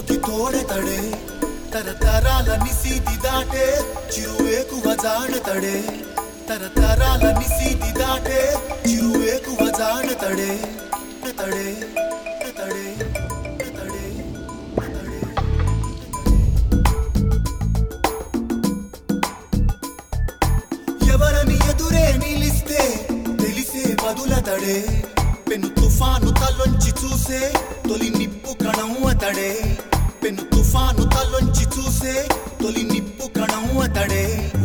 సోకి తోడెతడే తరతరాల నిసీది దాటే చిరువేకువ జాడతడే తరతరాల నిసీది దాటే చిరువేకువ జాడతడే తడే తడే తడే తడే ఎవరని ఎదురే నిలిస్తే తెలిసే వదులతడే పెను తుఫాను తలొంచి చూసే తొలి నిప్పు కణం అతడే పెను తుఫాను తలొంచి చూసే తొలి నిప్పు కణం అతడే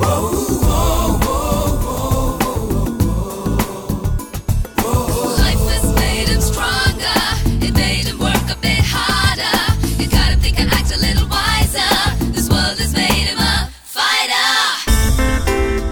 Life has made him stronger. It made him work a bit harder. It got him thinking, act a little wiser. This world has made him a fighter.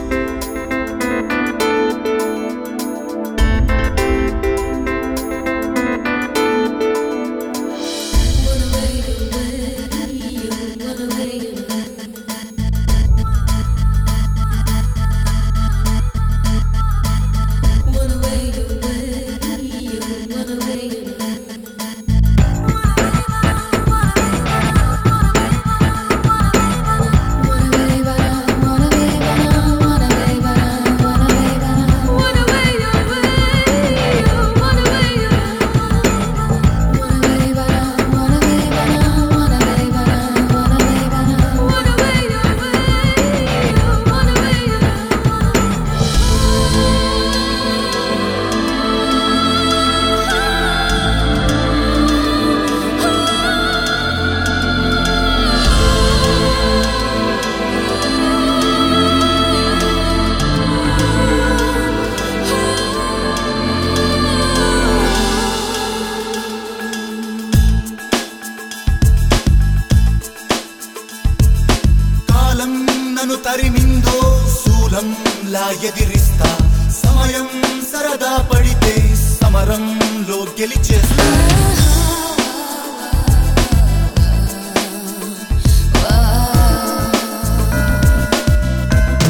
కాలం నన్ను తరిమిందో శూలంలా ఎదిరిస్తా సమయం సరదా పడితే సమరంలో గెలిచేస్తా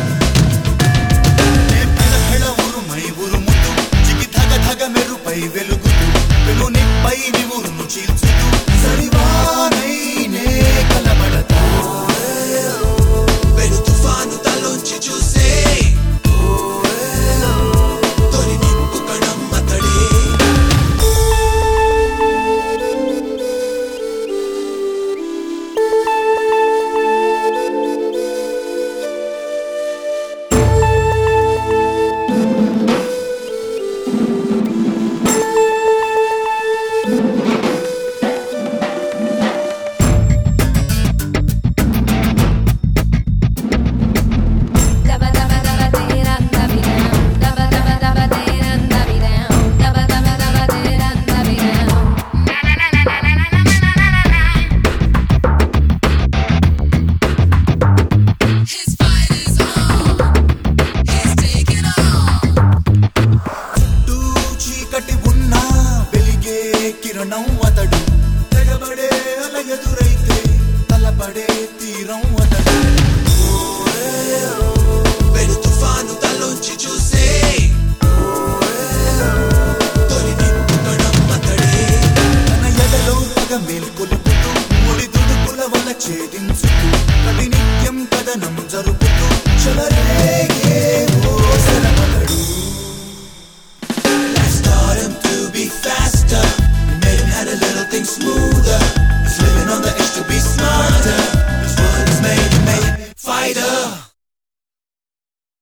నే పెళ పెళ ఉరుమై ఉరుముతూ జిగి ధగ ధగ మెరుపై వెలు